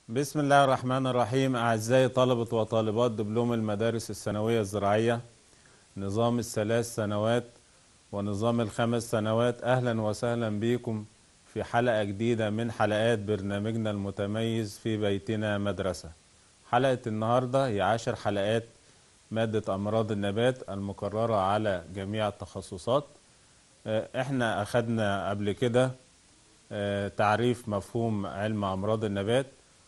بسم الله الرحمن الرحيم أعزائي طلبة وطالبات دبلوم المدارس الثانوية الزراعية نظام الثلاث سنوات ونظام الخمس سنوات أهلا وسهلا بكم في حلقة جديدة من حلقات برنامجنا المتميز في بيتنا مدرسة حلقة النهاردة هي عشر حلقات مادة أمراض النبات المقررة على جميع التخصصات آه، احنا أخدنا قبل كده آه، تعريف مفهوم علم أمراض النبات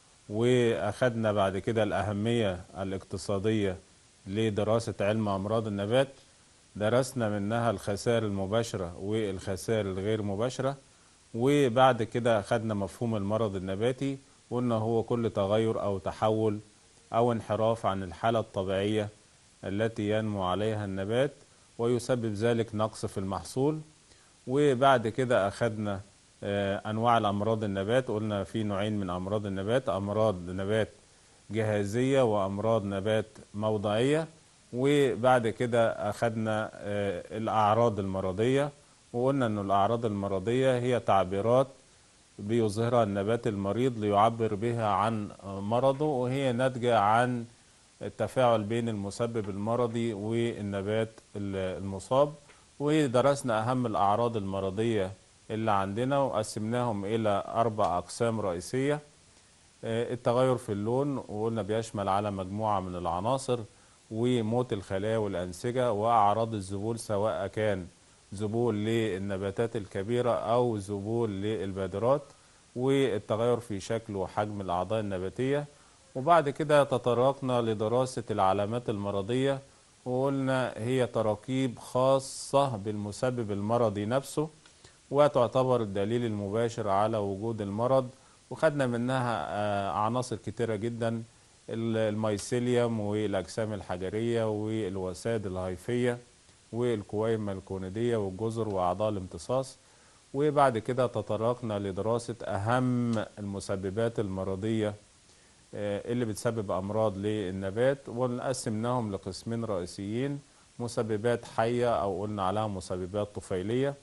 واخدنا بعد كده الاهميه الاقتصاديه لدراسه علم امراض النبات درسنا منها الخسائر المباشره والخسائر الغير مباشره وبعد كده اخدنا مفهوم المرض النباتي قلنا هو كل تغير او تحول او انحراف عن الحاله الطبيعيه التي ينمو عليها النبات ويسبب ذلك نقص في المحصول وبعد كده اخدنا آه، انواع الامراض النبات قلنا في نوعين من امراض النبات امراض نبات جهازيه وامراض نبات موضعيه وبعد كده اخدنا آه، الاعراض المرضيه وقلنا ان الاعراض المرضيه هي تعبيرات بيظهرها النبات المريض ليعبر بها عن مرضه وهي ناتجه عن التفاعل بين المسبب المرضي والنبات المصاب ودرسنا اهم الاعراض المرضيه اللي عندنا وقسمناهم إلى أربع أقسام رئيسية آه، التغير في اللون وقلنا بيشمل على مجموعة من العناصر وموت الخلايا والأنسجة وأعراض الذبول سواء كان ذبول للنباتات الكبيرة أو ذبول للبادرات والتغير في شكل وحجم الأعضاء النباتية وبعد كده تطرقنا لدراسة العلامات المرضية وقلنا هي تراكيب خاصة بالمسبب المرضي نفسه وتعتبر الدليل المباشر على وجود المرض وخدنا منها آه، عناصر كتيرة جدا الميسيليوم والأجسام الحجرية والوسائد الهيفية والكويمة الكوندية والجزر وأعضاء الامتصاص وبعد كده تطرقنا لدراسة أهم المسببات المرضية آه، اللي بتسبب أمراض للنبات ونقسمناهم لقسمين رئيسيين مسببات حية أو قلنا عليها مسببات طفيلية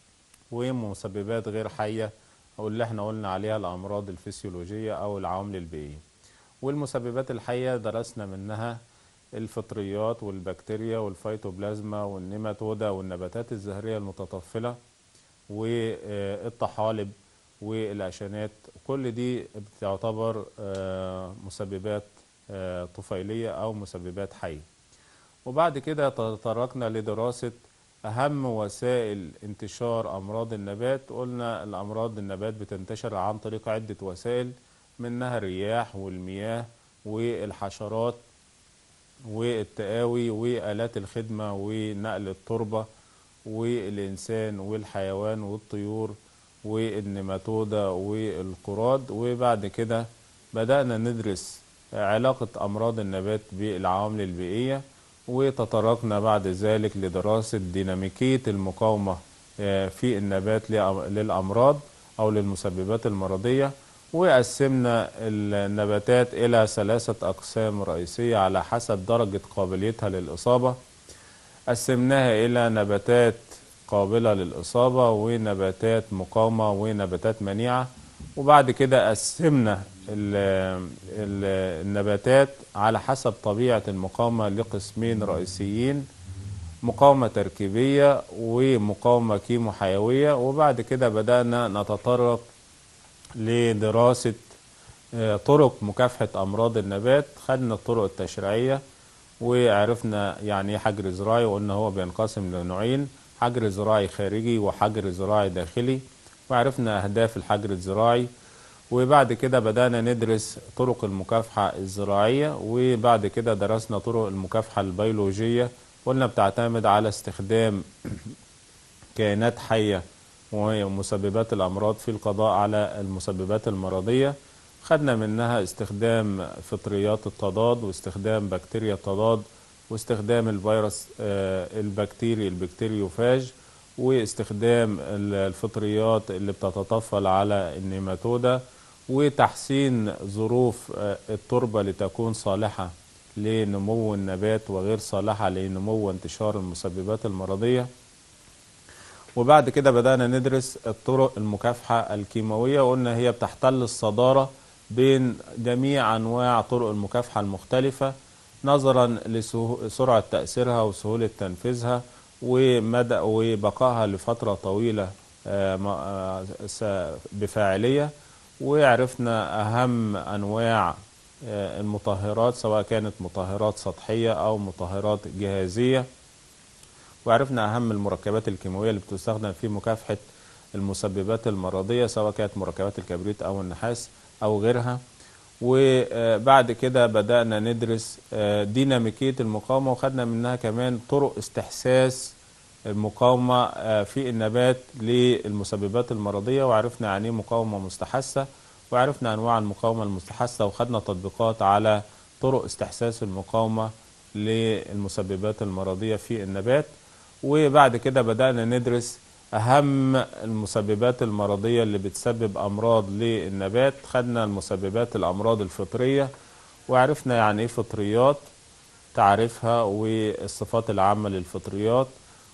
ومسببات غير حية أو اللي احنا قلنا عليها الأمراض الفسيولوجية أو العوامل البيئية والمسببات الحية درسنا منها الفطريات والبكتيريا والفيتوبلازما والنيماتودا والنباتات الزهرية المتطفلة والطحالب والعشانات كل دي بتعتبر آه، مسببات آه، طفيلية أو مسببات حية وبعد كده تطرقنا لدراسة أهم وسائل انتشار أمراض النبات قلنا الأمراض النبات بتنتشر عن طريق عدة وسائل منها الرياح والمياه والحشرات والتقاوي وآلات الخدمة ونقل التربة والإنسان والحيوان والطيور والنماتودا والقراد وبعد كده بدأنا ندرس علاقة أمراض النبات بالعوامل البيئية وتطرقنا بعد ذلك لدراسة ديناميكية المقاومة آه، في النبات للأمراض أو للمسببات المرضية وقسمنا النباتات إلى ثلاثة أقسام رئيسية على حسب درجة قابليتها للإصابة قسمناها إلى نباتات قابلة للإصابة ونباتات مقاومة ونباتات منيعة وبعد كده قسمنا ال- ال- النباتات على حسب طبيعة المقاومة لقسمين رئيسيين مقاومة تركيبية ومقاومة كيمو حيوية وبعد كده بدأنا نتطرق لدراسة آه، طرق مكافحة أمراض النبات خدنا الطرق التشريعية وعرفنا يعني ايه حجر زراعي وقلنا هو بينقسم لنوعين حجر زراعي خارجي وحجر زراعي داخلي وعرفنا أهداف الحجر الزراعي وبعد كده بدأنا ندرس طرق المكافحة الزراعية وبعد كده درسنا طرق المكافحة البيولوجية قلنا بتعتمد على استخدام كائنات حية وهي مسببات الأمراض في القضاء على المسببات المرضية خدنا منها استخدام فطريات التضاد واستخدام بكتيريا التضاد واستخدام الفيروس آه، البكتيري البكتيريوفاج واستخدام ال- الفطريات اللي بتتطفل على النيماتودا وتحسين ظروف آه، التربة لتكون صالحة لنمو النبات وغير صالحة لنمو وانتشار المسببات المرضية وبعد كده بدأنا ندرس الطرق المكافحة الكيماوية وقلنا هي بتحتل الصدارة بين جميع أنواع طرق المكافحة المختلفة نظرا لسرعة تأثيرها وسهولة تنفيذها ومدى وبقائها لفترة طويلة آه، م- آه، س- بفاعلية وعرفنا أهم أنواع آه، المطهرات سواء كانت مطهرات سطحية أو مطهرات جهازية وعرفنا أهم المركبات الكيماوية اللي بتستخدم في مكافحة المسببات المرضية سواء كانت مركبات الكبريت أو النحاس أو غيرها وبعد كده بدأنا ندرس آه، ديناميكية المقاومة وخدنا منها كمان طرق استحساس المقاومة آه، في النبات للمسببات المرضية وعرفنا يعني ايه مقاومة مستحثة وعرفنا أنواع المقاومة المستحثة وخدنا تطبيقات على طرق استحساس المقاومة للمسببات المرضية في النبات وبعد كده بدأنا ندرس أهم المسببات المرضية اللي بتسبب أمراض للنبات خدنا المسببات الأمراض الفطرية وعرفنا يعني إيه فطريات تعريفها والصفات العامة للفطريات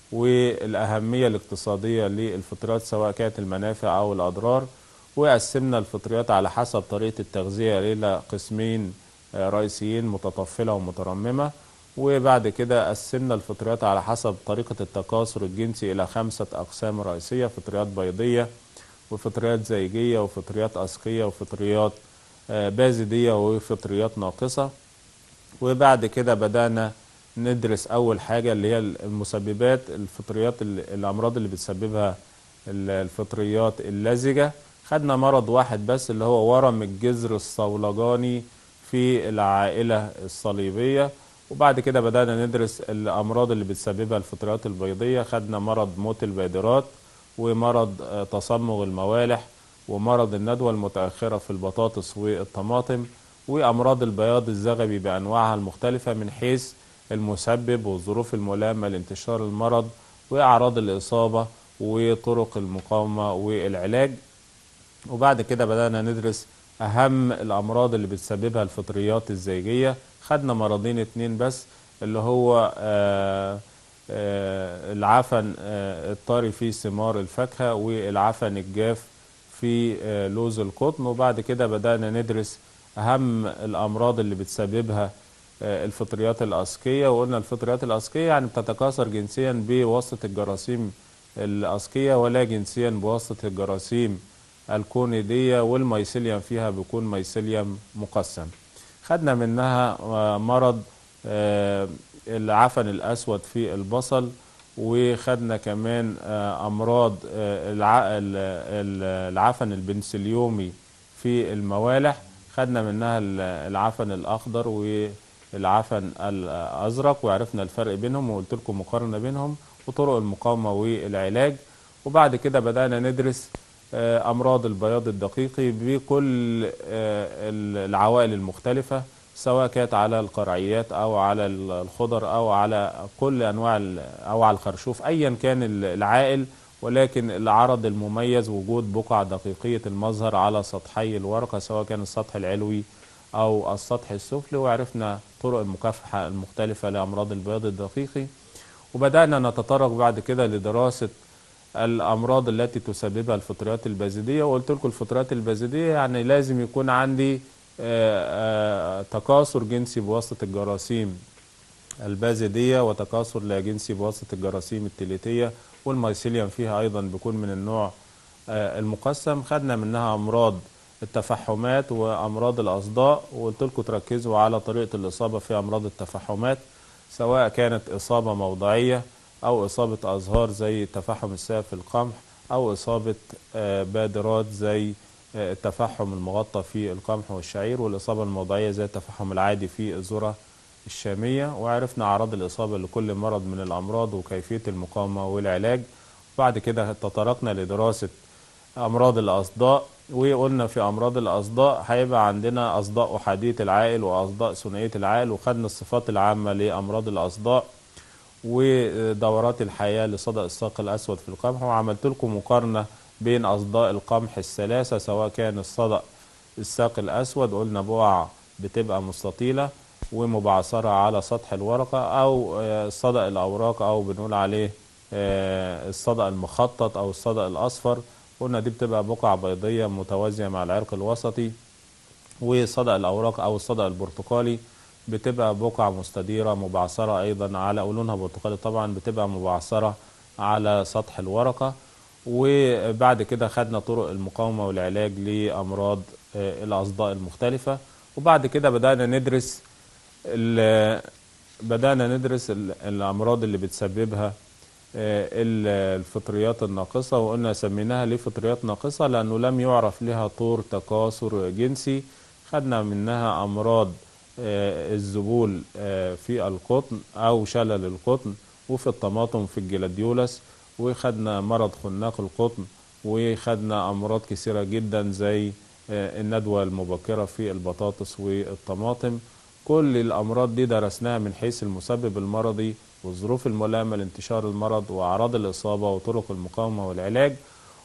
والأهمية الاقتصادية للفطريات سواء كانت المنافع أو الأضرار وقسمنا الفطريات على حسب طريقة التغذية إلى قسمين آه، رئيسيين متطفلة ومترممة وبعد كده قسمنا الفطريات على حسب طريقة التكاثر الجنسي إلى خمسة أقسام رئيسية فطريات بيضية وفطريات زيجية وفطريات أسقية وفطريات آه، بازدية وفطريات ناقصة وبعد كده بدأنا ندرس أول حاجة اللي هي المسببات الفطريات ال- الأمراض اللي بتسببها ال- الفطريات اللزجة خدنا مرض واحد بس اللي هو ورم الجذر الصولجاني في العائلة الصليبية وبعد كده بدأنا ندرس الأمراض اللي بتسببها الفطريات البيضية خدنا مرض موت البادرات ومرض آه، تصمغ الموالح ومرض الندوة المتأخرة في البطاطس والطماطم وأمراض البياض الزغبي بأنواعها المختلفة من حيث المسبب والظروف الملائمة لانتشار المرض وأعراض الإصابة وطرق المقاومة والعلاج وبعد كده بدأنا ندرس أهم الأمراض اللي بتسببها الفطريات الزيجية خدنا مرضين اتنين بس اللي هو آه، آه، العفن آه، الطري في ثمار الفاكهة والعفن الجاف في آه، لوز القطن وبعد كده بدأنا ندرس أهم الأمراض اللي بتسببها آه، الفطريات الأسقية وقلنا الفطريات الأسقية يعني بتتكاثر جنسيا بواسطة الجراثيم الأسقية ولا جنسيا بواسطة الجراثيم الكونيدية والميسيليوم فيها بيكون ميسيليوم مقسم خدنا منها آه، مرض آه، العفن الأسود في البصل وخدنا كمان آه، أمراض آه، الع- ال- ال- العفن البنسليومي في الموالح خدنا منها ال- العفن الأخضر والعفن الأزرق وعرفنا الفرق بينهم وقلت لكم مقارنة بينهم وطرق المقاومة والعلاج وبعد كده بدأنا ندرس آه، أمراض البياض الدقيقي بكل آه، العوائل المختلفة سواء كانت على القرعيات أو على الخضر أو على كل أنواع ال- أو على الخرشوف أيا كان ال- العائل ولكن العرض المميز وجود بقع دقيقية المظهر على سطحي الورقة سواء كان السطح العلوي أو السطح السفلي وعرفنا طرق المكافحة المختلفة لأمراض البياض الدقيقي وبدأنا نتطرق بعد كده لدراسة الأمراض التي تسببها الفطريات البازدية وقلت لكم الفطريات البازدية يعني لازم يكون عندي آه، آه، تكاثر جنسي بواسطة الجراثيم البازدية وتكاثر لا جنسي بواسطة الجراثيم التليتية والميسيليوم فيها أيضا بيكون من النوع آه، المقسم خدنا منها أمراض التفحمات وأمراض الأصداء وقلت لكم تركزوا على طريقة الإصابة في أمراض التفحمات سواء كانت إصابة موضعية أو إصابة أزهار زي تفحم الساق في القمح أو إصابة آه، بادرات زي آه، التفحم المغطى في القمح والشعير والإصابة الموضعية زي التفحم العادي في الذرة الشامية وعرفنا أعراض الإصابة لكل مرض من الأمراض وكيفية المقاومة والعلاج بعد كده تطرقنا لدراسة أمراض الأصداء وقلنا في أمراض الأصداء هيبقى عندنا أصداء أحادية العائل وأصداء ثنائية العائل وخدنا الصفات العامة لأمراض الأصداء ودورات الحياة لصدأ الساق الأسود في القمح وعملت لكم مقارنة بين أصداء القمح الثلاثة سواء كان الصدأ الساق الأسود قلنا بقع بتبقى مستطيلة ومبعثرة على سطح الورقة أو آه، صدأ الأوراق أو بنقول عليه آه، الصدأ المخطط أو الصدأ الأصفر قلنا دي بتبقى بقع بيضية متوازية مع العرق الوسطي وصدأ الأوراق أو الصدأ البرتقالي بتبقى بقع مستديرة مبعثرة أيضا على أو لونها برتقالي طبعا بتبقى مبعثرة على سطح الورقة وبعد كده خدنا طرق المقاومة والعلاج لأمراض آه، الأصداء المختلفة وبعد كده بدأنا ندرس ال- بدأنا ندرس ال- الأمراض اللي بتسببها آه، ال- الفطريات الناقصة وقلنا سميناها ليه فطريات ناقصة لأنه لم يعرف لها طور تكاثر جنسي خدنا منها أمراض آه، الذبول آه، في القطن أو شلل القطن وفي الطماطم في الجلاديولس وخدنا مرض خناق القطن وخدنا أمراض كثيرة جدا زي آه، الندوة المبكرة في البطاطس والطماطم كل الأمراض دي درسناها من حيث المسبب المرضي والظروف الملائمة لانتشار المرض وأعراض الإصابة وطرق المقاومة والعلاج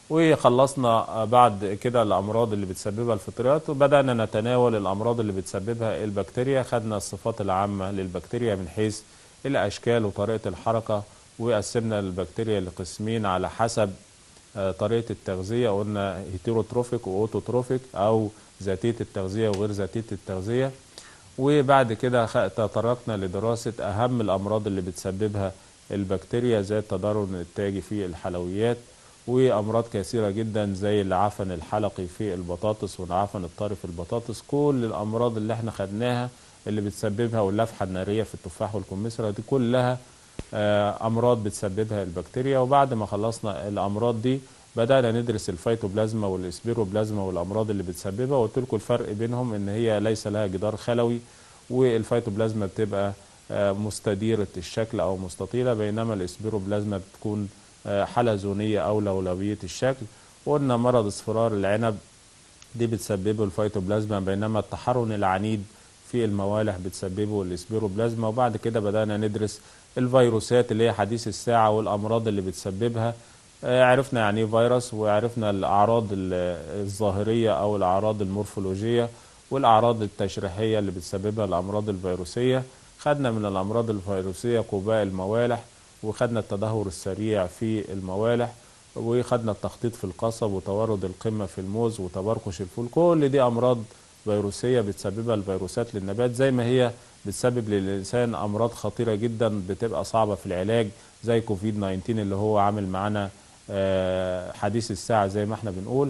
وخلصنا بعد كده الأمراض اللي بتسببها الفطريات وبدأنا نتناول الأمراض اللي بتسببها البكتيريا خدنا الصفات العامة للبكتيريا من حيث الأشكال وطريقة الحركة وقسمنا البكتيريا لقسمين على حسب آه، طريقة التغذية قلنا هيتيروتروفيك وأوتوتروفيك أو ذاتية التغذية وغير ذاتية التغذية وبعد كده خ- تطرقنا لدراسة أهم الأمراض اللي بتسببها البكتيريا زي التضرر الإنتاجي في الحلويات وأمراض كثيرة جدا زي العفن الحلقي في البطاطس والعفن الطري في البطاطس كل الأمراض اللي احنا خدناها اللي بتسببها واللفحة النارية في التفاح والكمثرى دي كلها آه، أمراض بتسببها البكتيريا وبعد ما خلصنا الأمراض دي بدأنا ندرس الفيتوبلازما والإسبيروبلازما والأمراض اللي بتسببها وقلت لكم الفرق بينهم إن هي ليس لها جدار خلوي والفيتوبلازما بتبقى آه، مستديرة الشكل أو مستطيلة بينما الإسبيروبلازما بتكون آه، حلزونية أو لولبية الشكل وقلنا مرض اصفرار العنب دي بتسببه الفيتوبلازما بينما التحرن العنيد في الموالح بتسببه الاسبيروبلازما وبعد كده بدأنا ندرس الفيروسات اللي هي حديث الساعة والأمراض اللي بتسببها آه، عرفنا يعني ايه فيروس وعرفنا الأعراض ال- الظاهرية أو الأعراض المورفولوجية والأعراض التشريحية اللي بتسببها الأمراض الفيروسية خدنا من الأمراض الفيروسية قباء الموالح وخدنا التدهور السريع في الموالح وخدنا التخطيط في القصب وتورد القمة في الموز وتبرقش الفول كل دي أمراض فيروسية بتسببها الفيروسات للنبات زي ما هي بتسبب للإنسان أمراض خطيرة جدا بتبقى صعبة في العلاج زي كوفيد 19 اللي هو عامل معانا آه، حديث الساعة زي ما احنا بنقول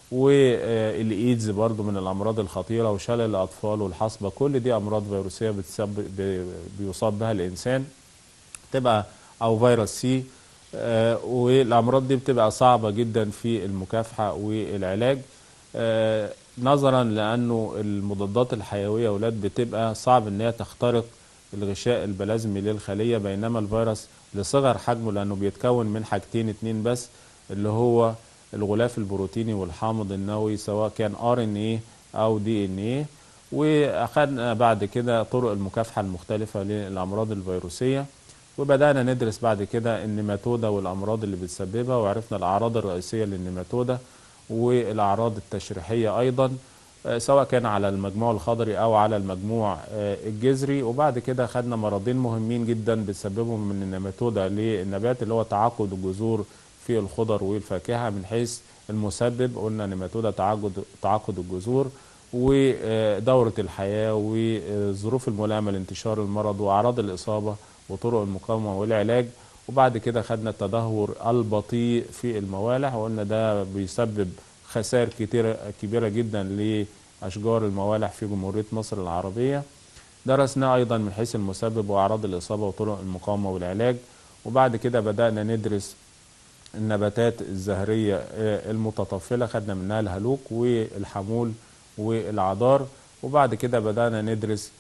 والايدز برضو من الامراض الخطيره وشلل الاطفال والحصبه كل دي امراض فيروسيه بتسبب ب- بيصاب بها الانسان تبقى او فيروس سي آه، والامراض دي بتبقى صعبه جدا في المكافحه والعلاج آه، نظرا لانه المضادات الحيويه يا اولاد بتبقى صعب ان هي تخترق الغشاء البلازمي للخليه بينما الفيروس لصغر حجمه لانه بيتكون من حاجتين اتنين بس اللي هو الغلاف البروتيني والحامض النووي سواء كان ار ان ايه او دي ان ايه واخدنا بعد كده طرق المكافحه المختلفه للامراض الفيروسيه وبدانا ندرس بعد كده النيماتودا والامراض اللي بتسببها وعرفنا الاعراض الرئيسيه للنيماتودا والاعراض التشريحيه ايضا آه، سواء كان على المجموع الخضري او على المجموع آه، الجذري وبعد كده خدنا مرضين مهمين جدا بتسببهم من النيماتودا للنبات اللي هو تعقد الجذور في الخضر والفاكهه من حيث المسبب قلنا نيماتودا تعقد تعقد الجذور ودورة الحياة والظروف الملائمة لانتشار المرض وأعراض الإصابة وطرق المقاومة والعلاج وبعد كده خدنا التدهور البطيء في الموالح وقلنا ده بيسبب خسائر كتيرة كبيرة جدا لأشجار الموالح في جمهورية مصر العربية درسناه أيضا من حيث المسبب وأعراض الإصابة وطرق المقاومة والعلاج وبعد كده بدأنا ندرس النباتات الزهرية آه، المتطفلة خدنا منها الهلوك والحمول والعذار وبعد كده بدأنا ندرس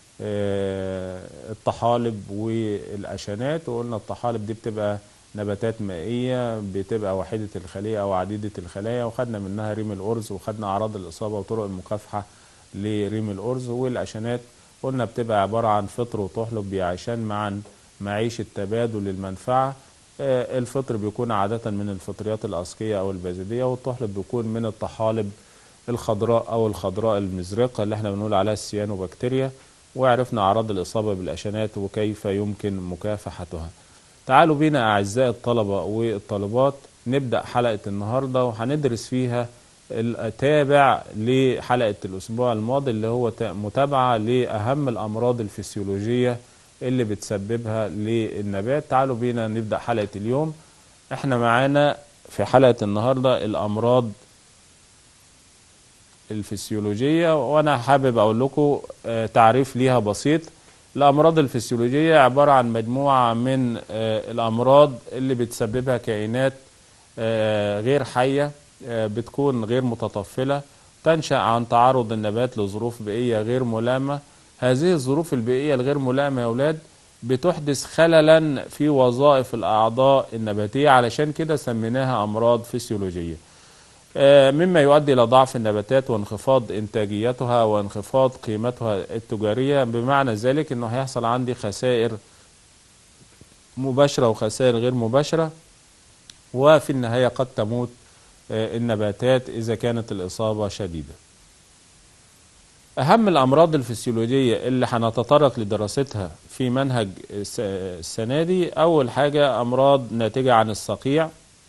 آه، الطحالب والأشانات وقلنا الطحالب دي بتبقى نباتات مائية بتبقى وحيدة الخلية أو عديدة الخلايا وخدنا منها ريم الأرز وخدنا أعراض الإصابة وطرق المكافحة لريم الأرز والأشانات قلنا بتبقى عبارة عن فطر وطحلب بيعيشان معا معيشة تبادل المنفعة آه، الفطر بيكون عادة من الفطريات الأسقية أو البازدية والطحلب بيكون من الطحالب الخضراء أو الخضراء المزرقة اللي احنا بنقول عليها السيانوبكتيريا وعرفنا أعراض الإصابة بالأشانات وكيف يمكن مكافحتها تعالوا بينا أعزائي الطلبة والطالبات نبدأ حلقة النهاردة وهندرس فيها تابع لحلقة الأسبوع الماضي اللي هو تا- متابعة لأهم الأمراض الفسيولوجية اللي بتسببها للنبات تعالوا بينا نبدأ حلقة اليوم احنا معانا في حلقة النهاردة الأمراض الفسيولوجية وأنا حابب أقول لكم آه، تعريف ليها بسيط الأمراض الفسيولوجية عبارة عن مجموعة من آه، الأمراض اللي بتسببها كائنات آه، غير حية آه، بتكون غير متطفلة تنشأ عن تعرض النبات لظروف بيئية غير ملائمة هذه الظروف البيئية الغير ملائمة يا أولاد بتحدث خللا في وظائف الأعضاء النباتية علشان كده سميناها أمراض فسيولوجية آه، مما يؤدي إلى ضعف النباتات وانخفاض إنتاجيتها وانخفاض قيمتها التجارية بمعنى ذلك أنه هيحصل عندي خسائر مباشرة وخسائر غير مباشرة وفي النهاية قد تموت آه، النباتات إذا كانت الإصابة شديدة أهم الأمراض الفسيولوجية اللي هنتطرق لدراستها في منهج الس- السنة دي أول حاجة أمراض ناتجة عن الصقيع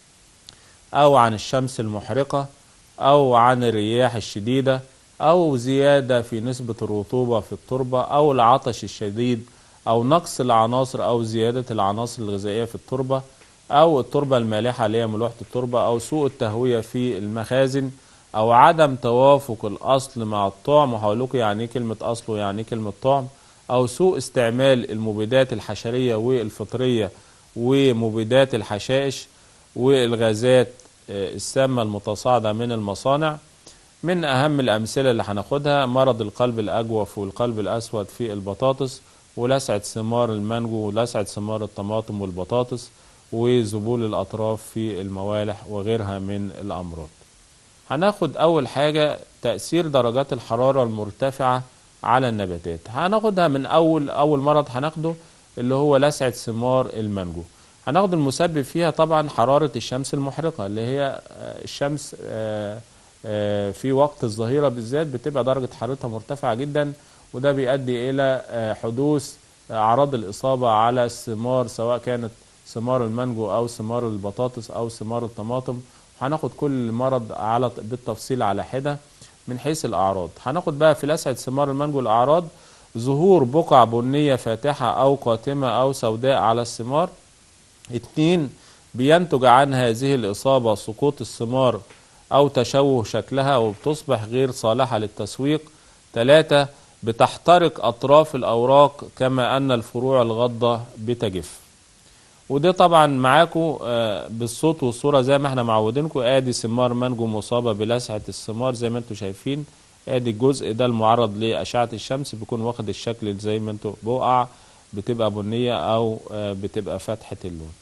أو عن الشمس المحرقة أو عن الرياح الشديدة أو زيادة في نسبة الرطوبة في التربة أو العطش الشديد أو نقص العناصر أو زيادة العناصر الغذائية في التربة أو التربة المالحة اللي هي ملوحة التربة أو سوء التهوية في المخازن أو عدم توافق الأصل مع الطعم وهقول لكم يعني إيه كلمة أصل ويعني إيه كلمة طعم أو سوء استعمال المبيدات الحشرية والفطرية ومبيدات الحشائش والغازات آه، السامة المتصاعدة من المصانع من أهم الأمثلة اللي هناخدها مرض القلب الأجوف والقلب الأسود في البطاطس ولسعة ثمار المانجو ولسعة ثمار الطماطم والبطاطس وذبول الأطراف في الموالح وغيرها من الأمراض هناخد أول حاجة تأثير درجات الحرارة المرتفعة على النباتات هناخدها من أول أول مرض هناخده اللي هو لسعة ثمار المانجو هناخد المسبب فيها طبعا حرارة الشمس المحرقة اللي هي آه، الشمس آه، آه، في وقت الظهيرة بالذات بتبقى درجة حرارتها مرتفعة جدا وده بيؤدي إلى آه، حدوث أعراض الإصابة على الثمار سواء كانت ثمار المانجو أو ثمار البطاطس أو ثمار الطماطم هناخد كل مرض على بالتفصيل على حدة من حيث الأعراض هناخد بقى في لسعة ثمار المانجو الأعراض ظهور بقع بنية فاتحة أو قاتمة أو سوداء على الثمار اتنين بينتج عن هذه الإصابة سقوط الثمار أو تشوه شكلها وبتصبح غير صالحة للتسويق تلاتة بتحترق أطراف الأوراق كما أن الفروع الغضة بتجف وده طبعا معاكم آه، بالصوت والصورة زي ما احنا معودينكم ادي ثمار مانجو مصابة بلسعة الثمار زي ما انتم شايفين ادي الجزء ده المعرض لأشعة الشمس بيكون واخد الشكل زي ما انتم بقع بتبقى بنية او آه، بتبقى فاتحة اللون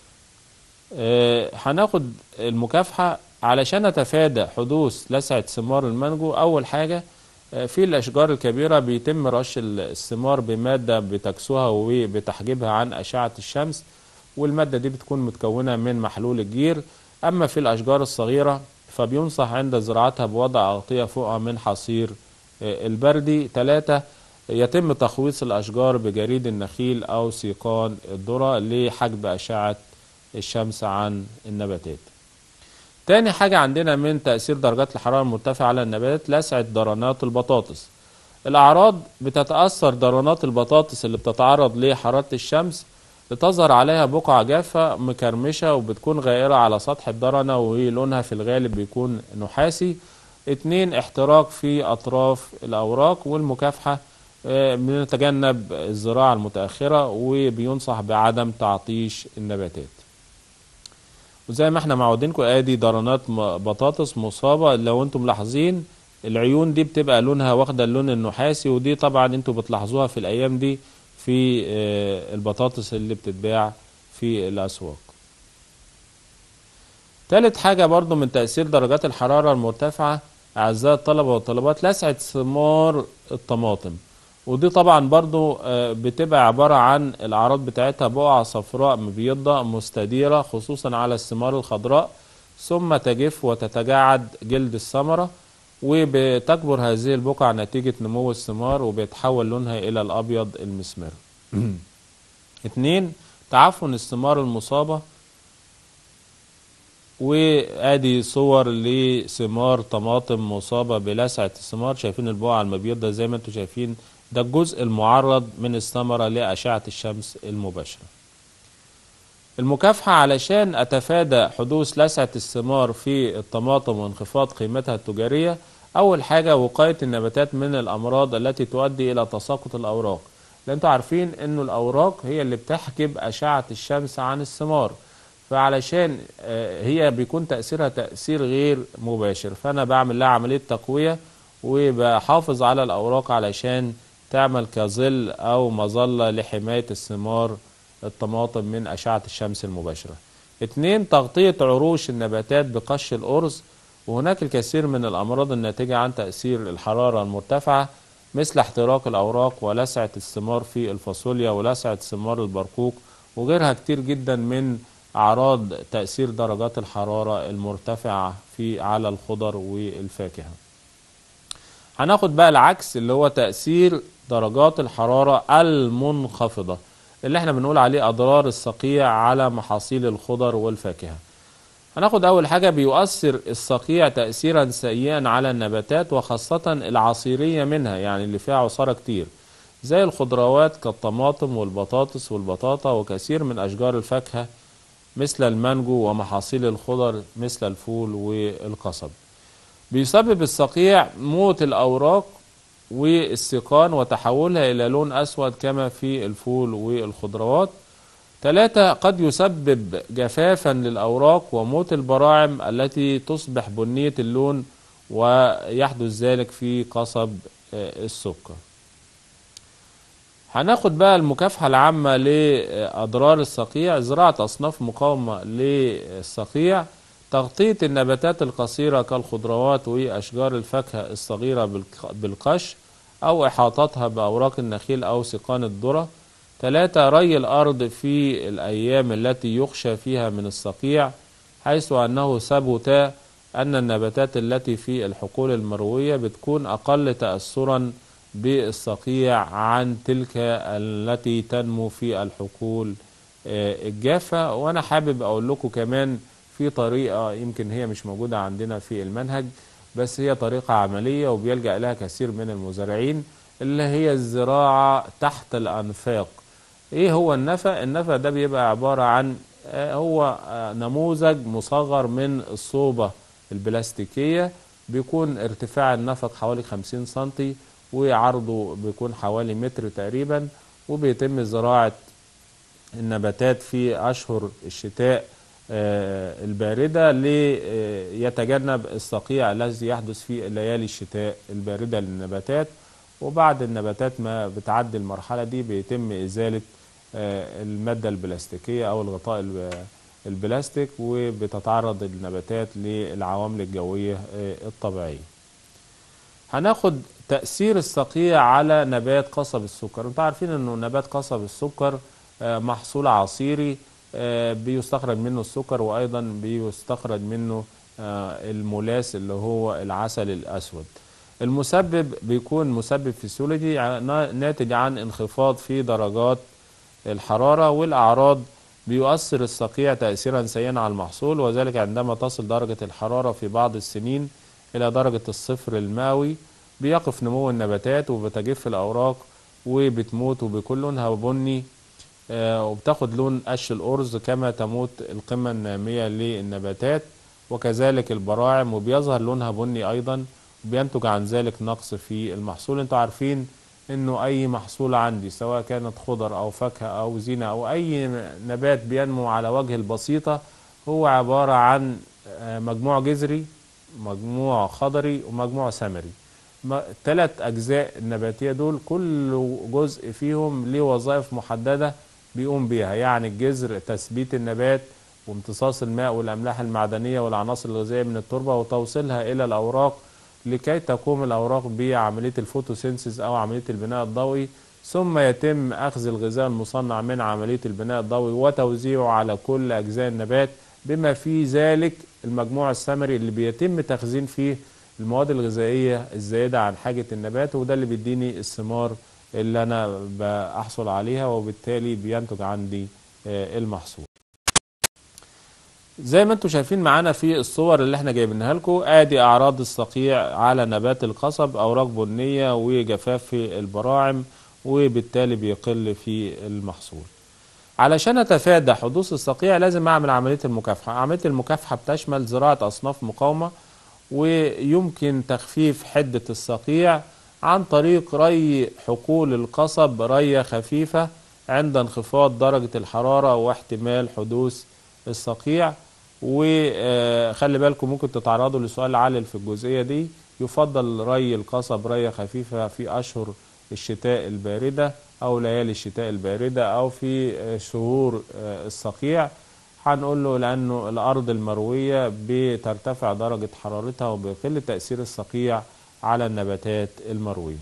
آه، هناخد المكافحة علشان نتفادى حدوث لسعة ثمار المانجو أول حاجة آه، في الأشجار الكبيرة بيتم رش ال- الثمار بمادة بتكسوها وبتحجبها عن أشعة الشمس والمادة دي بتكون متكونة من محلول الجير أما في الأشجار الصغيرة فبينصح عند زراعتها بوضع أغطية فوقها من حصير آه، البردي ثلاثة يتم تخويص الأشجار بجريد النخيل أو سيقان الذرة لحجب أشعة الشمس عن النباتات تاني حاجة عندنا من تأثير درجات الحرارة المرتفعة على النبات لسعة درنات البطاطس الأعراض بتتأثر درنات البطاطس اللي بتتعرض لحرارة الشمس بتظهر عليها بقع جافة مكرمشة وبتكون غائرة على سطح الدرنة ولونها في الغالب بيكون نحاسي اتنين احتراق في أطراف الأوراق والمكافحة آه، بنتجنب الزراعة المتأخرة وبينصح بعدم تعطيش النباتات وزي ما احنا معودينكم ادي درنات م- بطاطس مصابة لو انتم ملاحظين العيون دي بتبقى لونها واخدة اللون النحاسي ودي طبعا انتم بتلاحظوها في الايام دي في آه، البطاطس اللي بتتباع في الاسواق تالت حاجة برضو من تأثير درجات الحرارة المرتفعة أعزائي الطلبة والطالبات لسعة ثمار الطماطم ودي طبعا برضو آه، بتبقى عبارة عن الأعراض بتاعتها بقع صفراء مبيضة مستديرة خصوصا على الثمار الخضراء ثم تجف وتتجعد جلد الثمرة وبتكبر هذه البقع نتيجة نمو الثمار وبيتحول لونها إلى الأبيض المسمر اتنين تعفن الثمار المصابة وادي صور لثمار طماطم مصابة بلسعة الثمار شايفين البقعة المبيضة زي ما انتم شايفين ده الجزء المعرض من الثمرة لأشعة الشمس المباشرة المكافحة علشان أتفادى حدوث لسعة الثمار في الطماطم وانخفاض قيمتها التجارية أول حاجة وقاية النباتات من الأمراض التي تؤدي إلى تساقط الأوراق لأن انتوا عارفين إنه الأوراق هي اللي بتحجب أشعة الشمس عن الثمار فعلشان آه، هي بيكون تأثيرها تأثير غير مباشر فأنا بعمل لها عملية تقوية وبحافظ على الأوراق علشان تعمل كظل أو مظلة لحماية الثمار الطماطم من أشعة الشمس المباشرة اتنين تغطية عروش النباتات بقش الأرز وهناك الكثير من الأمراض الناتجة عن تأثير الحرارة المرتفعة مثل احتراق الأوراق ولسعة الثمار في الفاصوليا ولسعة ثمار البرقوق وغيرها كتير جدا من أعراض تأثير درجات الحرارة المرتفعة في على الخضر والفاكهة هناخد بقى العكس اللي هو تأثير درجات الحرارة المنخفضة اللي احنا بنقول عليه أضرار الصقيع على محاصيل الخضر والفاكهة هناخد أول حاجة بيؤثر الصقيع تأثيرا سيئا على النباتات وخاصة العصيرية منها يعني اللي فيها عصارة كتير زي الخضروات كالطماطم والبطاطس والبطاطا وكثير من أشجار الفاكهة مثل المانجو ومحاصيل الخضر مثل الفول والقصب بيسبب الصقيع موت الأوراق والسيقان وتحولها إلى لون أسود كما في الفول والخضروات ثلاثة قد يسبب جفافا للأوراق وموت البراعم التي تصبح بنية اللون ويحدث ذلك في قصب آه، السكر هناخد بقى المكافحة العامة لأضرار الصقيع زراعة أصناف مقاومة للصقيع تغطية النباتات القصيرة كالخضروات وأشجار الفاكهة الصغيرة بالقش أو إحاطتها بأوراق النخيل أو سقان الذرة ثلاثة ري الأرض في الأيام التي يخشى فيها من الصقيع حيث أنه ثبت أن النباتات التي في الحقول المروية بتكون أقل تأثرا بالصقيع عن تلك التي تنمو في الحقول آه، الجافة وأنا حابب أقول لكم كمان في طريقة يمكن هي مش موجودة عندنا في المنهج بس هي طريقة عملية وبيلجأ لها كثير من المزارعين اللي هي الزراعة تحت الأنفاق ايه هو النفق النفق ده بيبقى عبارة عن آه، هو آه، نموذج مصغر من الصوبة البلاستيكية بيكون ارتفاع النفق حوالي 50 سنتي وعرضه بيكون حوالي متر تقريبا وبيتم زراعة النباتات في أشهر الشتاء آه، الباردة ليتجنب الصقيع الذي يحدث في ليالي الشتاء الباردة للنباتات وبعد النباتات ما بتعدي المرحلة دي بيتم إزالة آه، المادة البلاستيكية أو الغطاء البلاستيك وبتتعرض النباتات للعوامل الجوية آه، الطبيعية هناخد تأثير الصقيع على نبات قصب السكر انتوا عارفين انه نبات قصب السكر آه، محصول عصيري بيستخرج منه السكر وايضا بيستخرج منه الملاس اللي هو العسل الاسود المسبب بيكون مسبب فسيولوجي ناتج عن انخفاض في درجات الحرارة والأعراض بيؤثر الصقيع تأثيرا سيئا على المحصول وذلك عندما تصل درجة الحرارة في بعض السنين إلى درجة الصفر المئوي بيقف نمو النباتات وبتجف الأوراق وبتموت وبيكون لونها بني آه، وبتاخد لون قش الأرز كما تموت القمة النامية للنباتات وكذلك البراعم وبيظهر لونها بني أيضا وبينتج عن ذلك نقص في المحصول انتوا عارفين انه اي محصول عندي سواء كانت خضر او فاكهه او زينه او اي نبات بينمو على وجه البسيطه هو عباره عن آه، مجموع جذري مجموع خضري ومجموع ثمري ثلاث اجزاء النباتيه دول كل جزء فيهم ليه وظائف محدده بيقوم بيها يعني الجذر تثبيت النبات وامتصاص الماء والاملاح المعدنيه والعناصر الغذائيه من التربه وتوصيلها الى الاوراق لكي تقوم الأوراق بعملية الفوتوسينسيس أو عملية البناء الضوئي ثم يتم أخذ الغذاء المصنع من عملية البناء الضوئي وتوزيعه على كل أجزاء النبات بما في ذلك المجموع الثمري اللي بيتم تخزين فيه المواد الغذائية الزائدة عن حاجة النبات وده اللي بيديني الثمار اللي أنا بحصل عليها وبالتالي بينتج عندي آه، المحصول زي ما انتم شايفين معانا في الصور اللي احنا جايبينها لكم ادي اعراض الصقيع على نبات القصب اوراق بنيه وجفاف في البراعم وبالتالي بيقل في المحصول علشان اتفادى حدوث الصقيع لازم اعمل عمليه المكافحه عمليه المكافحه بتشمل زراعه اصناف مقاومه ويمكن تخفيف حده الصقيع عن طريق ري حقول القصب ريه خفيفه عند انخفاض درجه الحراره واحتمال حدوث الصقيع وخلي بالكم ممكن تتعرضوا لسؤال علل في الجزئيه دي يفضل ري القصب ريه خفيفه في اشهر الشتاء البارده او ليالي الشتاء البارده او في شهور الصقيع هنقول له لانه الارض المرويه بترتفع درجه حرارتها وبيقل تاثير الصقيع على النباتات المرويه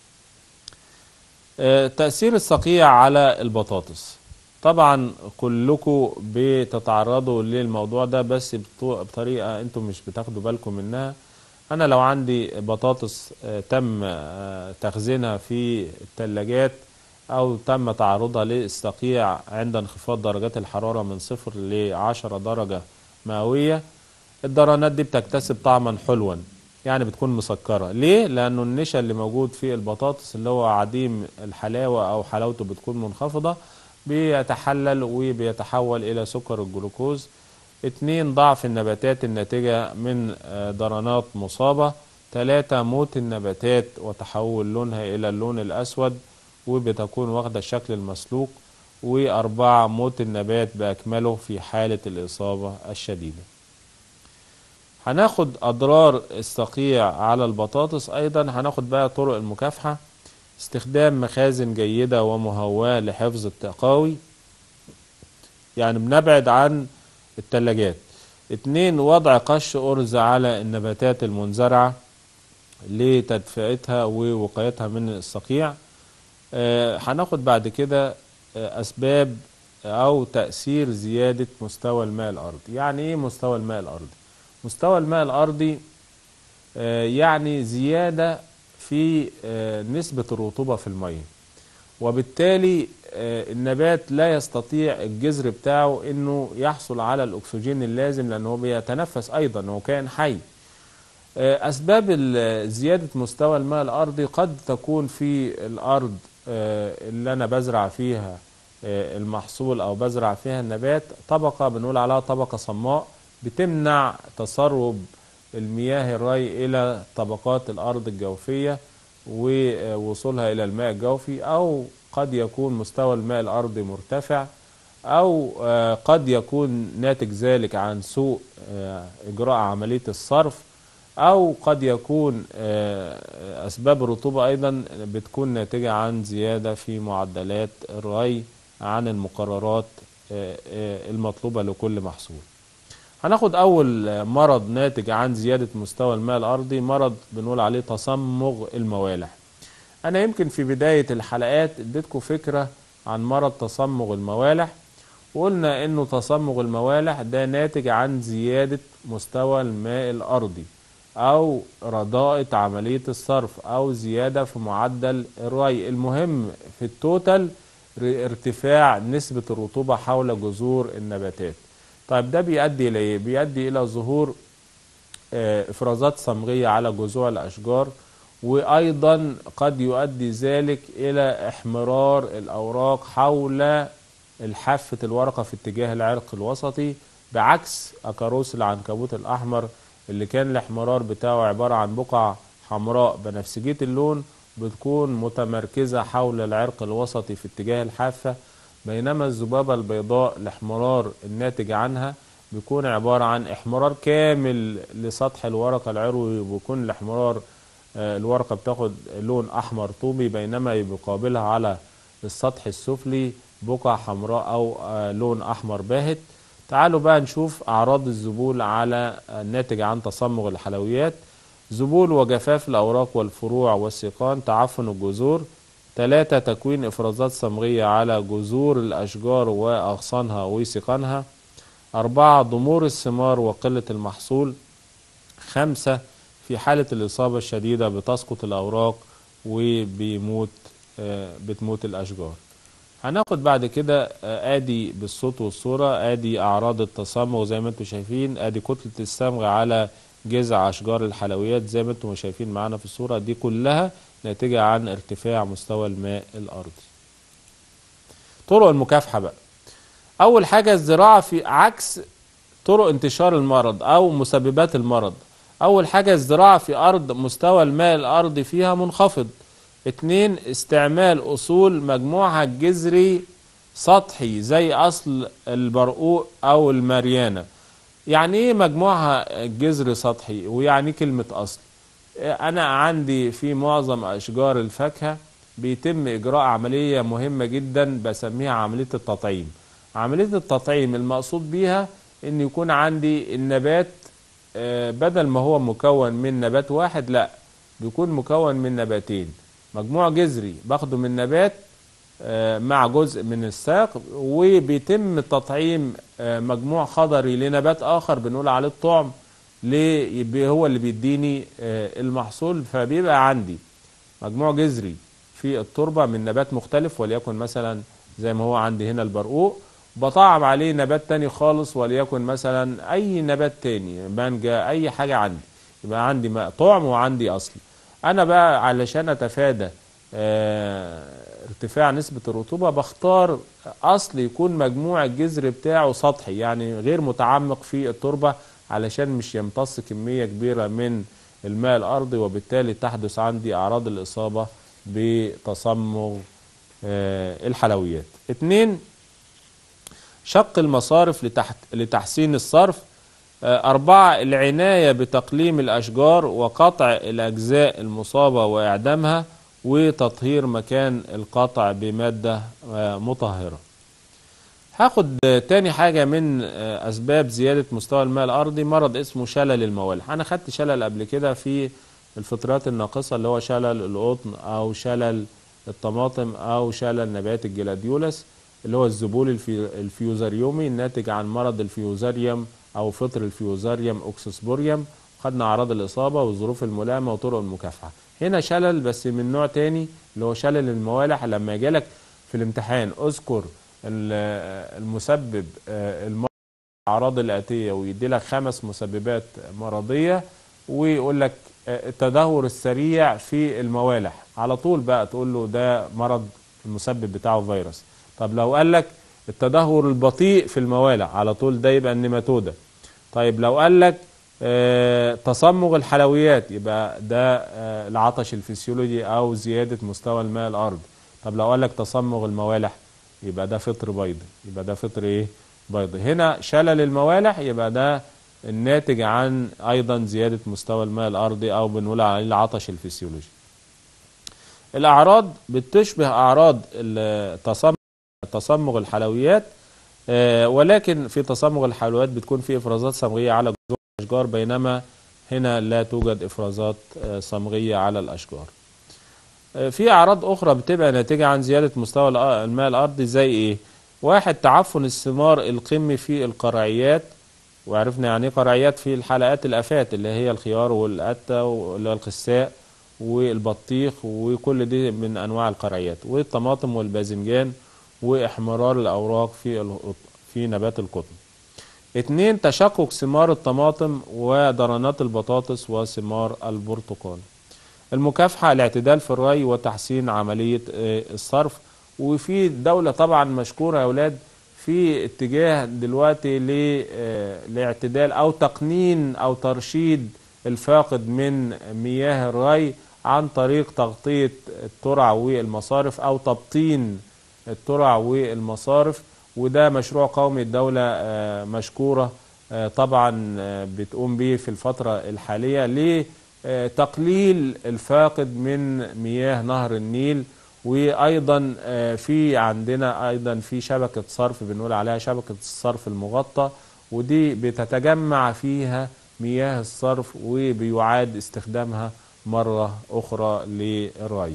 تاثير الصقيع على البطاطس طبعا كلكم بتتعرضوا للموضوع ده بس بطريقه انتم مش بتاخدوا بالكم منها انا لو عندي بطاطس تم تخزينها في الثلاجات او تم تعرضها للصقيع عند انخفاض درجات الحراره من صفر ل 10 درجه مئويه الدرانات دي بتكتسب طعما حلوا يعني بتكون مسكره ليه لانه النشا اللي موجود في البطاطس اللي هو عديم الحلاوه او حلاوته بتكون منخفضه بيتحلل وبيتحول الى سكر الجلوكوز اتنين ضعف النباتات الناتجة من درانات مصابة تلاتة موت النباتات وتحول لونها إلى اللون الأسود وبتكون واخدة الشكل المسلوق وأربعة موت النبات بأكمله في حالة الإصابة الشديدة هناخد أضرار الصقيع على البطاطس أيضا هناخد بقى طرق المكافحة استخدام مخازن جيدة ومهواة لحفظ التقاوي يعني بنبعد عن التلاجات اتنين وضع قش أرز على النباتات المنزرعة لتدفئتها ووقايتها من الصقيع آه هناخد بعد كده آه أسباب أو تأثير زيادة مستوى الماء الأرضي يعني إيه مستوى الماء الأرضي؟ مستوى الماء الأرضي آه يعني زيادة في نسبة الرطوبة في المية وبالتالي النبات لا يستطيع الجذر بتاعه انه يحصل على الاكسجين اللازم لانه بيتنفس ايضا هو كائن حي اسباب زيادة مستوى الماء الارضي قد تكون في الارض اللي انا بزرع فيها المحصول او بزرع فيها النبات طبقة بنقول عليها طبقة صماء بتمنع تسرب المياه الري إلى طبقات الأرض الجوفية ووصولها إلى الماء الجوفي أو قد يكون مستوى الماء الأرضي مرتفع أو قد يكون ناتج ذلك عن سوء إجراء عملية الصرف أو قد يكون أسباب الرطوبة أيضا بتكون ناتجة عن زيادة في معدلات الري عن المقررات المطلوبة لكل محصول هناخد أول مرض ناتج عن زيادة مستوى الماء الأرضي مرض بنقول عليه تصمغ الموالح أنا يمكن في بداية الحلقات اديتكم فكرة عن مرض تصمغ الموالح وقلنا إنه تصمغ الموالح ده ناتج عن زيادة مستوى الماء الأرضي أو رداءة عملية الصرف أو زيادة في معدل الري المهم في التوتال ارتفاع نسبة الرطوبة حول جذور النباتات طيب ده بيؤدي الى ايه؟ بيؤدي الى ظهور افرازات صمغيه على جذوع الاشجار وايضا قد يؤدي ذلك الى احمرار الاوراق حول الحافه الورقه في اتجاه العرق الوسطي بعكس اكاروس العنكبوت الاحمر اللي كان الاحمرار بتاعه عباره عن بقع حمراء بنفسجيه اللون بتكون متمركزه حول العرق الوسطي في اتجاه الحافه بينما الذبابة البيضاء الاحمرار الناتج عنها بيكون عبارة عن احمرار كامل لسطح الورقة العروي وبيكون الاحمرار الورقة بتاخد لون أحمر طوبي بينما بيقابلها على السطح السفلي بقع حمراء أو لون أحمر باهت تعالوا بقى نشوف أعراض الذبول على الناتج عن تصمغ الحلويات ذبول وجفاف الأوراق والفروع والسيقان تعفن الجذور ثلاثة تكوين إفرازات صمغية على جذور الأشجار وأغصانها وسيقانها أربعة ضمور الثمار وقلة المحصول خمسة في حالة الإصابة الشديدة بتسقط الأوراق وبيموت بتموت الأشجار هناخد بعد كده آه، ادي بالصوت والصورة ادي اعراض التصمغ زي ما انتم شايفين ادي كتلة الصمغ على جذع اشجار الحلويات زي ما انتم شايفين معانا في الصورة دي كلها ناتجة عن ارتفاع مستوى الماء الارضي طرق المكافحة بقى اول حاجة الزراعة في عكس طرق انتشار المرض او مسببات المرض اول حاجة الزراعة في ارض مستوى الماء الارضي فيها منخفض اتنين استعمال اصول مجموعها الجذري سطحي زي اصل البرقوق او المريانة يعني ايه مجموعها جذري سطحي ويعني إيه كلمة اصل انا عندي في معظم اشجار الفاكهة بيتم اجراء عملية مهمة جدا بسميها عملية التطعيم عملية التطعيم المقصود بيها ان يكون عندي النبات آه، بدل ما هو مكون من نبات واحد لا بيكون مكون من نباتين مجموع جذري باخده من نبات آه، مع جزء من الساق وبيتم تطعيم آه، مجموع خضري لنبات اخر بنقول عليه الطعم ليه يبقى هو اللي بيديني آه، المحصول فبيبقى عندي مجموع جذري في التربة من نبات مختلف وليكن مثلا زي ما هو عندي هنا البرقوق بطعم عليه نبات تاني خالص وليكن مثلا اي نبات تاني مانجا اي حاجة عندي يبقى عندي ما- طعم وعندي اصل انا بقى علشان اتفادى آه، ارتفاع نسبة الرطوبة بختار اصل يكون مجموع الجذر بتاعه سطحي يعني غير متعمق في التربة علشان مش يمتص كمية كبيرة من الماء الارضي وبالتالي تحدث عندي اعراض الاصابة بتصمغ آه، الحلويات اتنين شق المصارف لتحت لتحسين الصرف آه، أربعة العناية بتقليم الأشجار وقطع الأجزاء المصابة وإعدامها وتطهير مكان القطع بمادة آه، مطهرة هاخد آه، تاني حاجة من آه، أسباب زيادة مستوى الماء الأرضي مرض اسمه شلل الموالح أنا خدت شلل قبل كده في الفطريات الناقصة اللي هو شلل القطن أو شلل الطماطم أو شلل نبات الجلاديولس اللي هو الزبول الفي- الفيوزاريومي الناتج عن مرض الفيوزاريوم أو فطر الفيوزاريوم أوكسسبوريوم خدنا أعراض الإصابة والظروف الملائمة وطرق المكافحة هنا شلل بس من نوع تاني اللي هو شلل الموالح لما يجيلك في الامتحان اذكر ال- المسبب آه، المرض الأعراض الآتية ويدي لك خمس مسببات مرضية ويقول لك آه، التدهور السريع في الموالح على طول بقى تقول له ده مرض المسبب بتاعه فيروس طب لو قال لك التدهور البطيء في الموالح على طول ده يبقى النيماتودا طيب لو قال لك آه، تصمغ الحلويات يبقى ده آه، العطش الفسيولوجي او زياده مستوى الماء الارض طب لو قال لك تصمغ الموالح يبقى ده فطر بيض يبقى ده فطر ايه بيض هنا شلل الموالح يبقى ده الناتج عن ايضا زياده مستوى الماء الارضي او بنقول عليه العطش الفسيولوجي الاعراض بتشبه اعراض التصمغ تصمغ الحلويات آه، ولكن في تصمغ الحلويات بتكون في افرازات صمغيه على جذور الاشجار بينما هنا لا توجد افرازات آه، صمغيه على الاشجار آه، في اعراض اخرى بتبقى ناتجه عن زياده مستوى الأ- الماء الارضي زي ايه واحد تعفن الثمار القمي في القرعيات وعرفنا يعني ايه قرعيات في الحلقات الافات اللي هي الخيار والقته واللي هو القساء والبطيخ وكل دي من انواع القرعيات والطماطم والباذنجان واحمرار الاوراق في القط- في نبات القطن اتنين تشقق ثمار الطماطم ودرنات البطاطس وثمار البرتقال المكافحة الاعتدال في الري وتحسين عملية آه، الصرف وفي دولة طبعا مشكورة يا أولاد في اتجاه دلوقتي لاعتدال أو تقنين أو ترشيد الفاقد من مياه الري عن طريق تغطية الترع والمصارف أو تبطين الترع والمصارف وده مشروع قومي الدولة آه، مشكورة آه، طبعا آه، بتقوم به في الفترة الحالية لتقليل الفاقد من مياه نهر النيل وأيضا آه، في عندنا أيضا في شبكة صرف بنقول عليها شبكة الصرف المغطى ودي بتتجمع فيها مياه الصرف وبيعاد استخدامها مرة أخرى للري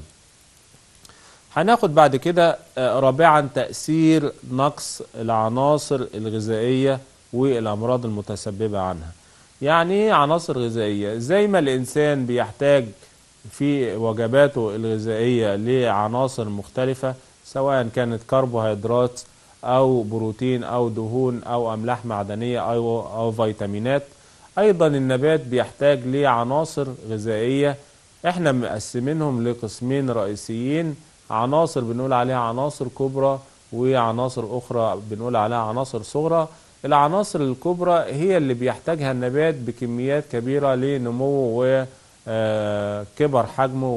هناخد بعد كده آه، رابعا تأثير نقص العناصر الغذائية والأمراض المتسببة عنها يعني ايه عناصر غذائية زي ما الإنسان بيحتاج في وجباته الغذائية لعناصر مختلفة سواء كانت كربوهيدرات او بروتين او دهون او املاح معدنيه او او فيتامينات ايضا النبات بيحتاج لعناصر غذائيه احنا مقسمينهم لقسمين رئيسيين عناصر بنقول عليها عناصر كبرى وعناصر اخرى بنقول عليها عناصر صغرى العناصر الكبرى هي اللي بيحتاجها النبات بكميات كبيره لنمو وكبر حجمه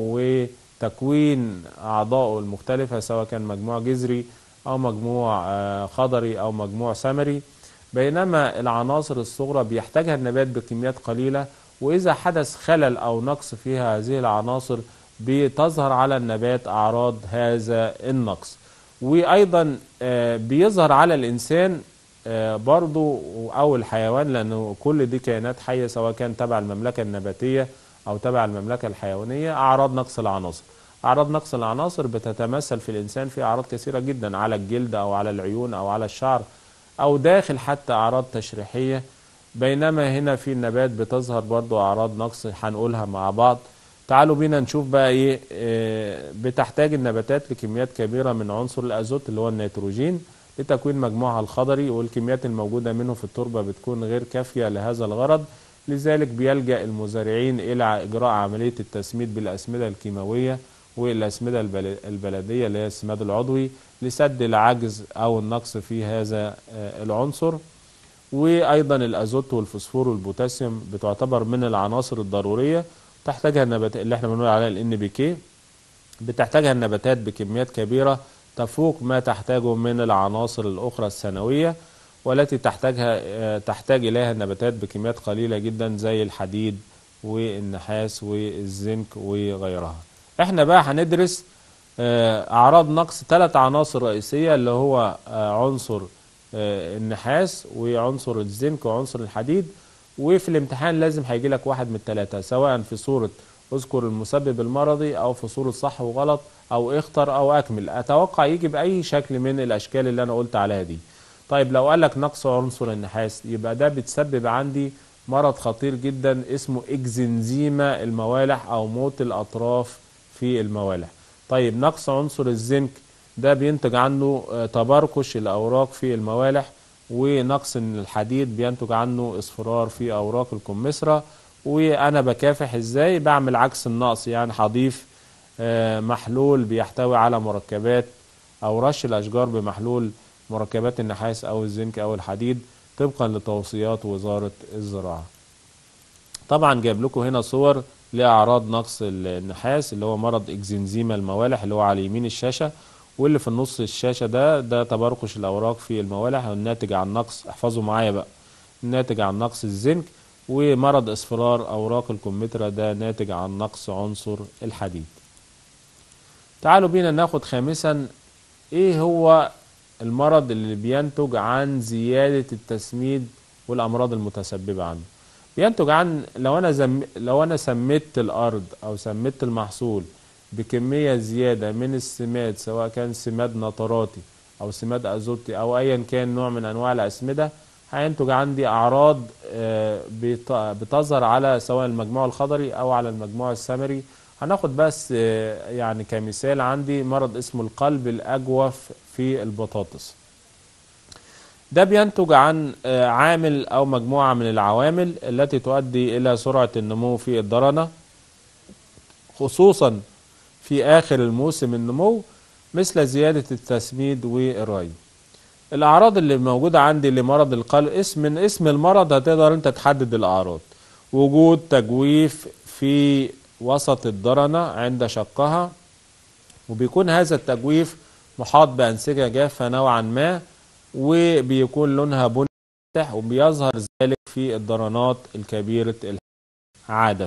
وتكوين اعضائه المختلفه سواء كان مجموع جذري او مجموع آه، خضري او مجموع ثمري بينما العناصر الصغرى بيحتاجها النبات بكميات قليله واذا حدث خلل او نقص في هذه العناصر بتظهر على النبات اعراض هذا النقص وايضا آه، بيظهر على الانسان آه، برضو او الحيوان لانه كل دي كائنات حيه سواء كان تبع المملكه النباتيه او تبع المملكه الحيوانيه اعراض نقص العناصر اعراض نقص العناصر بتتمثل في الانسان في اعراض كثيره جدا على الجلد او على العيون او على الشعر او داخل حتى اعراض تشريحيه بينما هنا في النبات بتظهر برضو اعراض نقص هنقولها مع بعض تعالوا بينا نشوف بقى ايه آه، بتحتاج النباتات لكميات كبيره من عنصر الازوت اللي هو النيتروجين لتكوين مجموعها الخضري والكميات الموجوده منه في التربه بتكون غير كافيه لهذا الغرض لذلك بيلجا المزارعين الى اجراء عمليه التسميد بالاسمده الكيماويه والاسمده البل- البلديه اللي هي السماد العضوي لسد العجز او النقص في هذا آه، العنصر وايضا الازوت والفوسفور والبوتاسيوم بتعتبر من العناصر الضروريه تحتاجها النباتات اللي احنا بنقول عليها الان بي كي بتحتاجها النباتات بكميات كبيره تفوق ما تحتاجه من العناصر الاخرى الثانويه والتي تحتاجها آه، تحتاج اليها النباتات بكميات قليله جدا زي الحديد والنحاس والزنك وغيرها احنا بقى هندرس آه، اعراض نقص ثلاث عناصر رئيسيه اللي هو آه، عنصر آه، النحاس وعنصر الزنك وعنصر الحديد وفي الامتحان لازم هيجي لك واحد من الثلاثه سواء في صوره اذكر المسبب المرضي او في صوره صح وغلط او اختر او اكمل اتوقع يجي باي شكل من الاشكال اللي انا قلت عليها دي طيب لو قال لك نقص عنصر النحاس يبقى ده بتسبب عندي مرض خطير جدا اسمه اكزنزيما الموالح او موت الاطراف في الموالح طيب نقص عنصر الزنك ده بينتج عنه آه، تبركش الاوراق في الموالح ونقص الحديد بينتج عنه اصفرار في اوراق الكمثرى وانا بكافح ازاي بعمل عكس النقص يعني هضيف آه، محلول بيحتوي على مركبات او رش الاشجار بمحلول مركبات النحاس او الزنك او الحديد طبقا لتوصيات وزارة الزراعة طبعا جايب لكم هنا صور لاعراض نقص النحاس اللي هو مرض اكزنزيما الموالح اللي هو على يمين الشاشة واللي في النص الشاشة ده ده تبركش الاوراق في الموالح الناتج عن نقص احفظوا معايا بقى الناتج عن نقص الزنك ومرض اصفرار اوراق الكمثرى ده ناتج عن نقص عنصر الحديد تعالوا بينا ناخد خامسا ايه هو المرض اللي بينتج عن زيادة التسميد والأمراض المتسببة عنه بينتج عن لو أنا زم لو أنا سمدت الأرض أو سمدت المحصول بكمية زيادة من السماد سواء كان سماد نتراتي أو سماد أزوتي أو أيا كان نوع من أنواع الأسمدة هينتج عندي أعراض آه، بت- بتظهر على سواء المجموع الخضري أو على المجموع الثمري هناخد بس آه، يعني كمثال عندي مرض اسمه القلب الأجوف في البطاطس ده بينتج عن آه، عامل أو مجموعة من العوامل التي تؤدي إلى سرعة النمو في الدرنة خصوصا في آخر الموسم النمو مثل زيادة التسميد والري الأعراض اللي موجودة عندي لمرض القلب اسم من اسم المرض هتقدر أنت تحدد الأعراض وجود تجويف في وسط الدرنة عند شقها وبيكون هذا التجويف محاط بأنسجة جافة نوعا ما وبيكون لونها بني فاتح وبيظهر ذلك في الدرنات الكبيرة الحجم عادة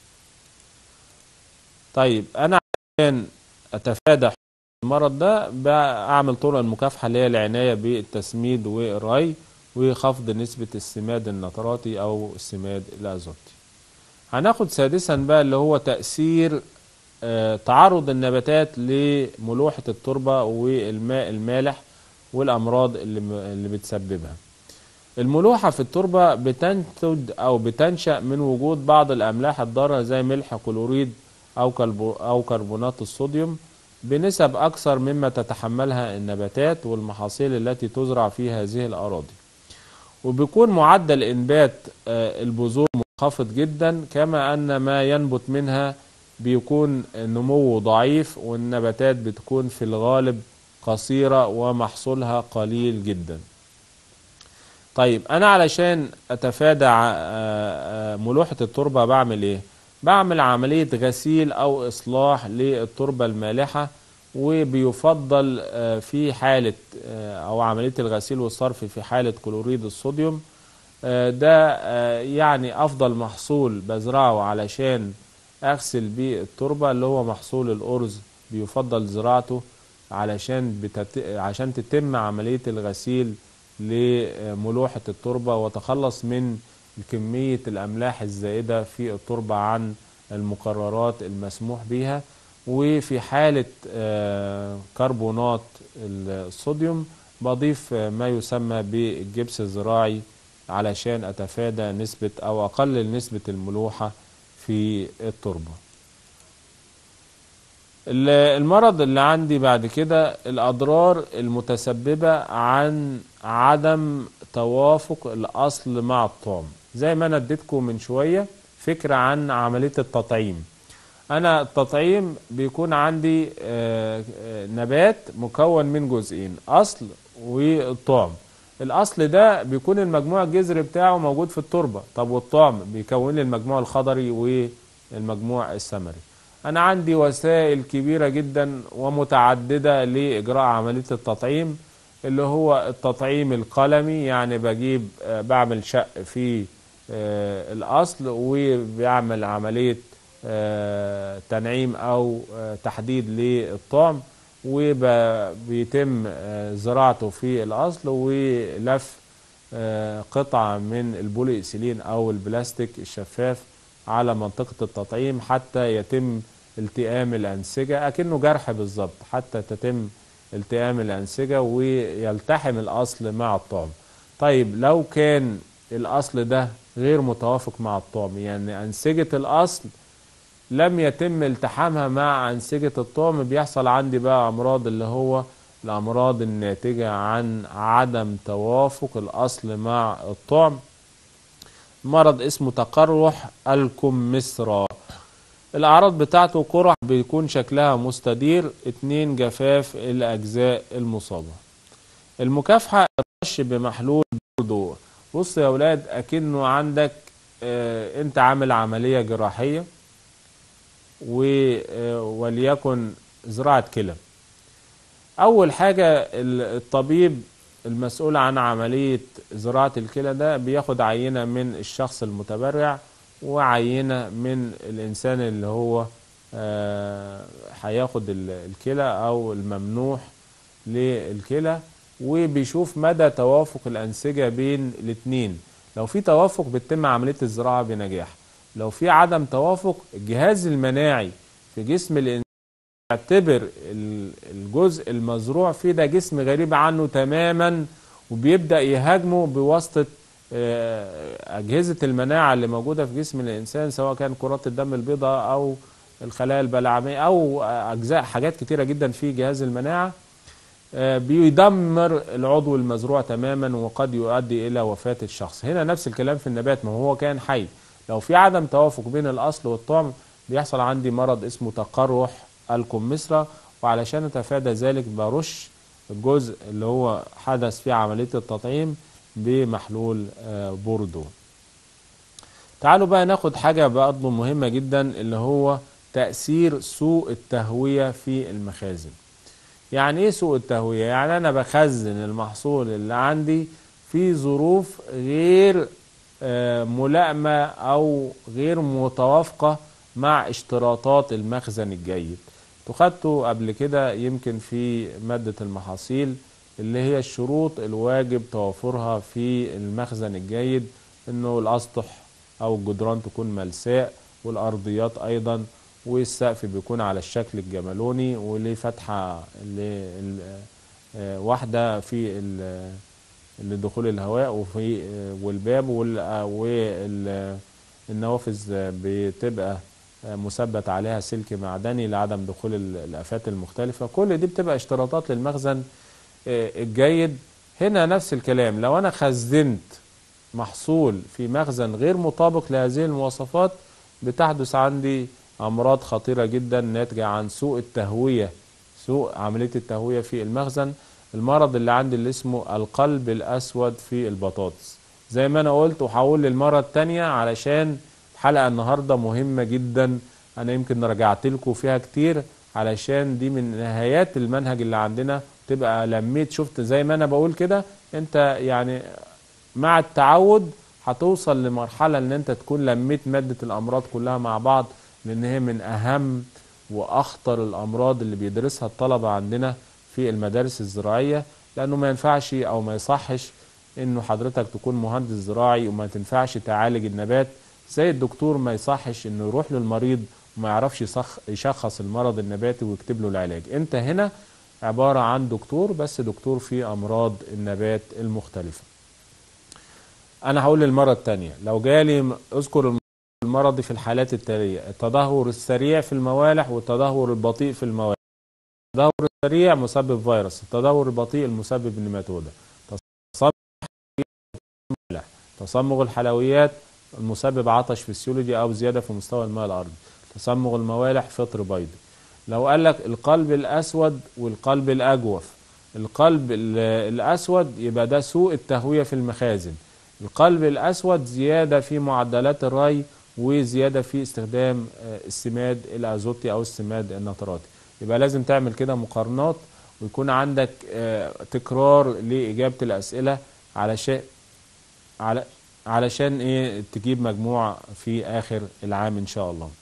طيب أنا عشان أتفادى المرض ده بعمل طرق المكافحة اللي هي العناية بالتسميد والري وخفض نسبة السماد النتراتي أو السماد الأزوتي هناخد سادسا بقى اللي هو تأثير آه، تعرض النباتات لملوحة التربة والماء المالح والأمراض اللي م- اللي بتسببها الملوحة في التربة بتنتج أو بتنشأ من وجود بعض الأملاح الضارة زي ملح كلوريد أو كلبو أو كربونات الصوديوم بنسب أكثر مما تتحملها النباتات والمحاصيل التي تزرع في هذه الأراضي وبيكون معدل إنبات آه، البذور منخفض جدا كما أن ما ينبت منها بيكون نموه ضعيف والنباتات بتكون في الغالب قصيرة ومحصولها قليل جدا طيب أنا علشان أتفادى ع- آه، آه، ملوحة التربة بعمل إيه؟ بعمل عملية غسيل أو إصلاح للتربة المالحة وبيفضل آه، في حالة آه، أو عملية الغسيل والصرف في حالة كلوريد الصوديوم آه، ده آه، يعني أفضل محصول بزرعه علشان أغسل بيه التربة اللي هو محصول الأرز بيفضل زراعته علشان بتت... عشان تتم عملية الغسيل لملوحة التربة وتخلص من كمية الأملاح الزائدة في التربة عن المقررات المسموح بها وفي حالة آه، كربونات الصوديوم بضيف آه، ما يسمى بالجبس الزراعي علشان أتفادى نسبة أو أقلل نسبة الملوحة في التربة ال- المرض اللي عندي بعد كده الأضرار المتسببة عن عدم توافق الأصل مع الطعم زي ما أنا اديتكم من شوية فكرة عن عملية التطعيم أنا التطعيم بيكون عندي آه، آه، نبات مكون من جزئين أصل والطعم الأصل ده بيكون المجموع الجذري بتاعه موجود في التربة طب والطعم بيكون لي المجموع الخضري والمجموع الثمري أنا عندي وسائل كبيرة جدا ومتعددة لإجراء عملية التطعيم اللي هو التطعيم القلمي يعني بجيب آه، بعمل شق في آه، الأصل وبعمل عملية آه، تنعيم أو آه، تحديد للطعم وبيتم آه، زراعته في الأصل ولف آه، قطعة من البولي إيثيلين أو البلاستيك الشفاف على منطقة التطعيم حتى يتم التئام الأنسجة أكنه جرح بالظبط حتى تتم التئام الأنسجة ويلتحم الأصل مع الطعم طيب لو كان الأصل ده غير متوافق مع الطعم يعني أنسجة الأصل لم يتم التحامها مع أنسجة الطعم بيحصل عندي بقى أمراض اللي هو الأمراض الناتجة عن عدم توافق الأصل مع الطعم مرض اسمه تقرح الكمثرى الأعراض بتاعته قرح بيكون شكلها مستدير اتنين جفاف الأجزاء المصابة المكافحة الرش بمحلول بوردو بص يا أولاد أكنه عندك آه أنت عامل عملية جراحية و- آه، وليكن زراعة كلى أول حاجة ال- الطبيب المسؤول عن عملية زراعة الكلى ده بياخد عينة من الشخص المتبرع وعينة من الإنسان اللي هو آه، هياخد ال- الكلى أو الممنوح للكلى وبيشوف مدى توافق الأنسجة بين الاتنين لو في توافق بتتم عملية الزراعة بنجاح لو في عدم توافق الجهاز المناعي في جسم الإنسان يعتبر ال- الجزء المزروع فيه ده جسم غريب عنه تماما وبيبدأ يهاجمه بواسطة آه، أجهزة المناعة اللي موجودة في جسم الإنسان سواء كان كرات الدم البيضاء أو الخلايا البلعمية أو أجزاء حاجات كتيرة جدا في جهاز المناعة آه، بيدمر العضو المزروع تماما وقد يؤدي إلى وفاة الشخص هنا نفس الكلام في النبات ما هو كان حي لو في عدم توافق بين الأصل والطعم بيحصل عندي مرض اسمه تقرح الكمثرى وعلشان اتفادى ذلك برش الجزء اللي هو حدث فيه عملية التطعيم بمحلول آه، بوردو تعالوا بقى ناخد حاجة برضه مهمة جدا اللي هو تأثير سوء التهوية في المخازن يعني ايه سوء التهوية يعني انا بخزن المحصول اللي عندي في ظروف غير آه، ملائمة او غير متوافقة مع اشتراطات المخزن الجيد تخدتوا قبل كده يمكن في مادة المحاصيل اللي هي الشروط الواجب توافرها في المخزن الجيد انه الاسطح او الجدران تكون ملساء والارضيات ايضا والسقف بيكون على الشكل الجمالوني وليه فتحة ل- آه، واحدة في ال- لدخول الهواء وفي آه، والباب والنوافذ بتبقى آه، مثبت عليها سلك معدني لعدم دخول ال- الآفات المختلفة كل دي بتبقى اشتراطات للمخزن آه، الجيد هنا نفس الكلام لو أنا خزنت محصول في مخزن غير مطابق لهذه المواصفات بتحدث عندي أمراض خطيرة جدا ناتجة عن سوء التهوية سوء عملية التهوية في المخزن المرض اللي عندي اللي اسمه القلب الأسود في البطاطس زي ما أنا قلت وهقول للمرة التانية علشان الحلقة النهاردة مهمة جدا أنا يمكن رجعت لكم فيها كتير علشان دي من نهايات المنهج اللي عندنا تبقى لميت شفت زي ما أنا بقول كده أنت يعني مع التعود هتوصل لمرحلة ان انت تكون لميت مادة الامراض كلها مع بعض لان هي من اهم واخطر الامراض اللي بيدرسها الطلبة عندنا في المدارس الزراعية لانه ما ينفعش او ما يصحش انه حضرتك تكون مهندس زراعي وما تنفعش تعالج النبات زي الدكتور ما يصحش انه يروح للمريض وما يعرفش يصخ- يشخص المرض النباتي ويكتب له العلاج انت هنا عبارة عن دكتور بس دكتور في امراض النبات المختلفة انا هقول للمره الثانيه لو جالي م- اذكر المرض في الحالات التاليه التدهور السريع في الموالح والتدهور البطيء في الموالح التدهور السريع مسبب فيروس التدهور البطيء المسبب نيماتودا تصمغ الموالح تصمغ الحلويات المسبب عطش فسيولوجي او زياده في مستوى الماء الارضي تصمغ الموالح فطر بيضي لو قال لك القلب الاسود والقلب الاجوف القلب ال- الاسود يبقى ده سوء التهويه في المخازن القلب الأسود زيادة في معدلات الري وزيادة في استخدام آه، السماد الأزوتي أو السماد النتراتي يبقى لازم تعمل كده مقارنات ويكون عندك آه، تكرار لإجابة الأسئلة علشان على علشان ايه تجيب مجموع في آخر العام إن شاء الله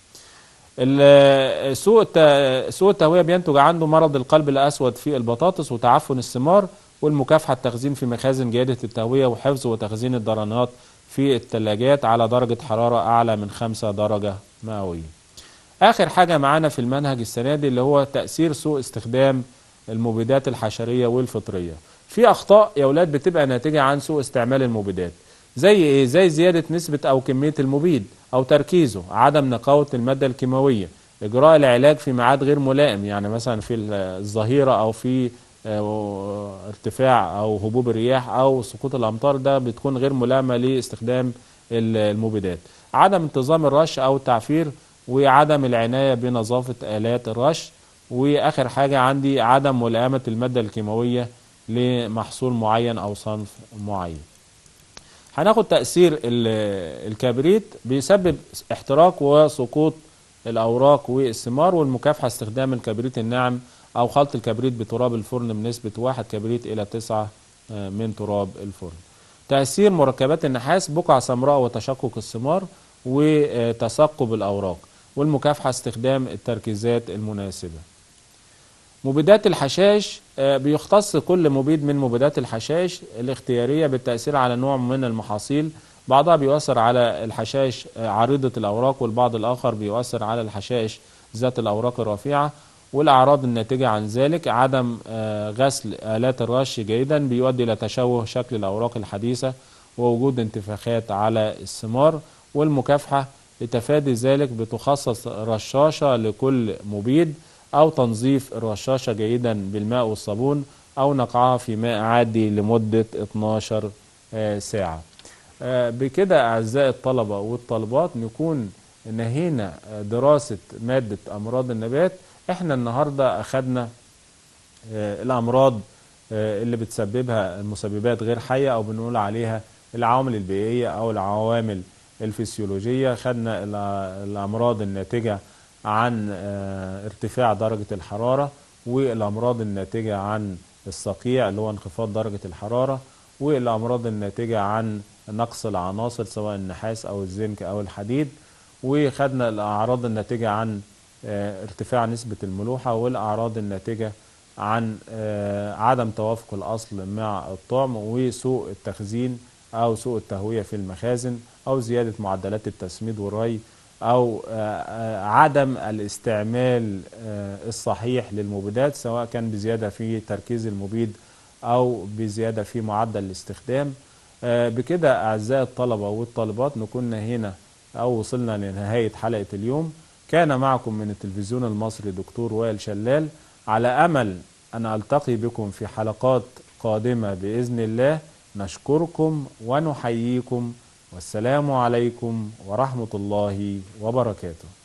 ال- سوء الت- سوء التهوية بينتج عنده مرض القلب الأسود في البطاطس وتعفن الثمار والمكافحة التخزين في مخازن جيدة التهوية وحفظ وتخزين الدرانات في الثلاجات على درجة حرارة أعلى من 5 درجة مئوية آخر حاجة معانا في المنهج السنة دي اللي هو تأثير سوء استخدام المبيدات الحشرية والفطرية في أخطاء يا أولاد بتبقى ناتجة عن سوء استعمال المبيدات زي إيه؟ زي زيادة نسبة أو كمية المبيد أو تركيزه عدم نقاوة المادة الكيماوية إجراء العلاج في ميعاد غير ملائم يعني مثلا في الظهيرة أو في آه، ارتفاع او هبوب الرياح او سقوط الامطار ده بتكون غير ملائمه لاستخدام ال- المبيدات عدم انتظام الرش او التعفير وعدم العنايه بنظافه الات الرش واخر حاجه عندي عدم ملائمه الماده الكيماويه لمحصول معين او صنف معين هناخد تاثير ال- الكبريت بيسبب احتراق وسقوط الاوراق والثمار والمكافحه استخدام الكبريت الناعم او خلط الكبريت بتراب الفرن بنسبه 1 كبريت الى 9 من تراب الفرن تاثير مركبات النحاس بقع سمراء وتشقق الثمار وتثقب الاوراق والمكافحه استخدام التركيزات المناسبه مبيدات الحشائش آه، بيختص كل مبيد من مبيدات الحشائش الاختيارية بالتأثير على نوع من المحاصيل بعضها بيؤثر على الحشائش آه، عريضة الأوراق والبعض الآخر بيؤثر على الحشائش ذات الأوراق الرفيعة والأعراض الناتجة عن ذلك عدم آه، غسل آلات الرش جيدا بيؤدي إلى تشوه شكل الأوراق الحديثة ووجود انتفاخات على الثمار والمكافحة لتفادي ذلك بتخصص رشاشة لكل مبيد أو تنظيف الرشاشة جيدا بالماء والصابون أو نقعها في ماء عادي لمدة 12 آه، ساعة آه، بكده أعزائي الطلبة والطالبات نكون نهينا آه، دراسة مادة أمراض النبات احنا النهاردة أخدنا آه، الأمراض آه، اللي بتسببها المسببات غير حية أو بنقول عليها العوامل البيئية أو العوامل الفسيولوجية خدنا الأ- الأمراض الناتجة عن آه، ارتفاع درجة الحرارة والأمراض الناتجة عن الصقيع اللي هو انخفاض درجة الحرارة والأمراض الناتجة عن نقص العناصر سواء النحاس أو الزنك أو الحديد وخدنا الأعراض الناتجة عن آه، ارتفاع نسبة الملوحة والأعراض الناتجة عن آه، عدم توافق الأصل مع الطعم وسوء التخزين أو سوء التهوية في المخازن أو زيادة معدلات التسميد والري أو آه، آه، عدم الاستعمال آه، الصحيح للمبيدات سواء كان بزيادة في تركيز المبيد أو بزيادة في معدل الاستخدام آه، بكده أعزائي الطلبة والطالبات نكون هنا أو وصلنا لنهاية حلقة اليوم كان معكم من التلفزيون المصري دكتور وائل شلال على أمل أن ألتقي بكم في حلقات قادمة بإذن الله نشكركم ونحييكم والسلام عليكم ورحمة الله وبركاته